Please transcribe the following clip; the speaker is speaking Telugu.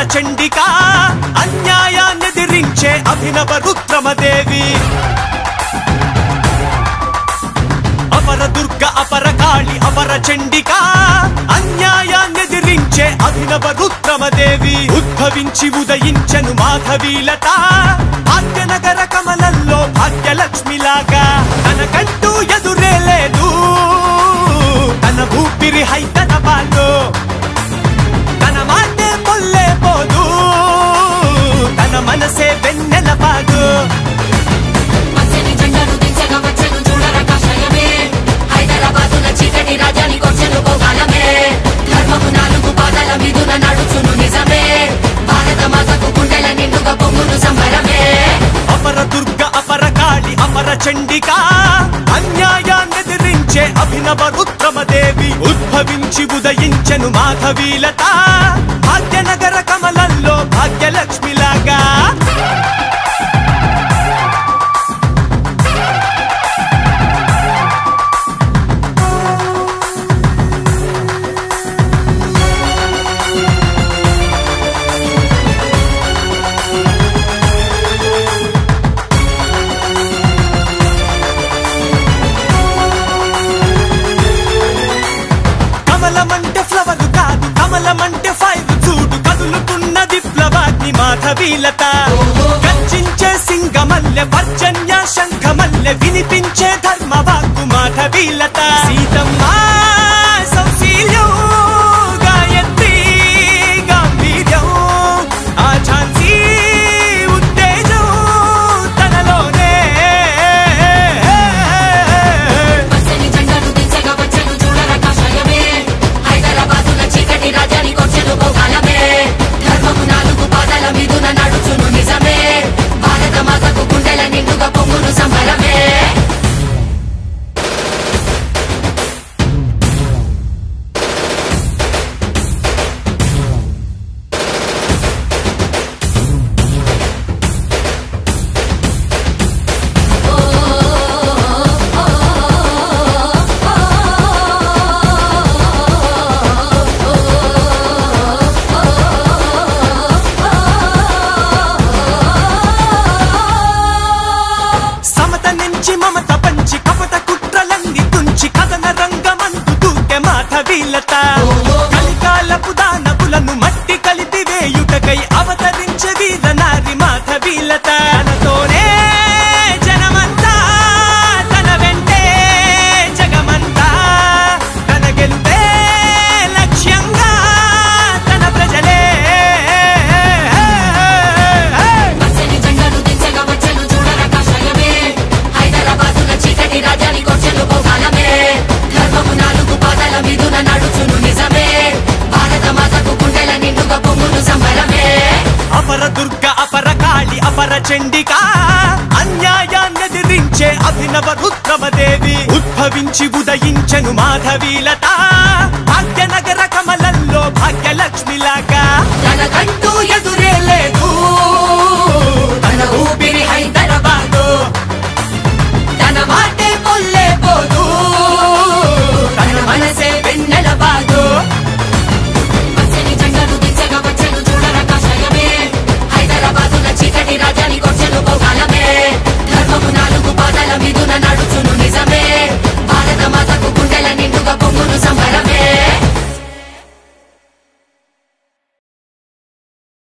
చండిక అన్యాయాన్నెదిరించే అభినవ రుద్రమదేవి అపర దుర్గ అపర కాళి అపర చండిక అన్యాయాన్నెదిరించే అభినవ రుద్రమదేవి ఉద్భవించి ఉదయించను మాధవీలత భాగ్యనగర కమలంలో భాగ్యలక్ష్మిలాగా తనకంటూ ఎదురే లేదు తన ఊపిరి హైతన పాలు తన మాటే పొల్లే పోదు తన మనసే వెన్నెల పాదు పచ్చని జెండను దించగా వచ్చెను చూడర కాషాయమే హైదరాబాదున చీకటి రాజ్యానికి వచ్చెను గోగాలమే ధర్మము నాలుగు పాదాల మీదున నడుచును నిజమే భారత మాతకు గుండెల నిండుగా పొంగును సంబరమే అపర దుర్గ అపర కాళి అపర చండిక అన్యాయాన్నెదిరించే అభినవ రుద్రమదేవి ఉద్భవించి ఉదయించెను మాధవీలత భాగ్యనగర కమలంలో భాగ్యలక్ష్మిలాగా కమలమంటే ఫ్లవర్ కాదు కమలమంటే ఫైర్ చూడు కదులుతున్న విప్లవాగ్ని మాధవీలత గర్జించే సింగమల్లె పర్జన్య శంఖమల్లె వినిపించే ధర్మవాక్కు మాధవీలత సీతమ్మ సౌశీల్యం గాయత్రి గాంభీర్యం ఆ ఝాన్సీ ఉత్తేజం తనలోనే పచ్చని జెండను దించగా వచ్చెను చూడర కాషాయమే హైదరాబాదున చీకటి రాజ్యానికి వచ్చెను గోగాలమే ధర్మము నాలుగు పాదాల మీదున నడుచును నిజమే భారత మాతకు గుండెల నిండుగా పొంగును సంబరమే సమత నుంచి మమత పంచి కపట కుట్రలన్నీ తుంచి కథన రంగమందు దూకె మాధవీలత కలికాలపు దానవులను మట్టి కలిపి వేయుటకై అవతరించే వీర నారి మాధవీలత తనతోనే జనమంతా తన వెంటే జగమంతా తన గెలుపే లక్ష్యంగా తన ప్రజలే పచ్చని జెండను దించగా వచ్చెను చూడర కాషాయమే హైదరాబాదున చీకటి రాజ్యానికి వచ్చెను గోగాలమే ధర్మము నాలుగు పాదాల మీదున నడుచును నిజమే భారత మాతకు గుండెల నిండుగా పొంగును సంబరమే అపర దుర్గ అపర కాళి అపర చండిక అన్యాయాన్నెదిరించే అభినవ రుద్రమదేవి ఉద్భవించి ఉదయించెను మాధవీలత భాగ్యనగర కమలంలో భాగ్యలక్ష్మిలాగా తనకంటూ ఎదురే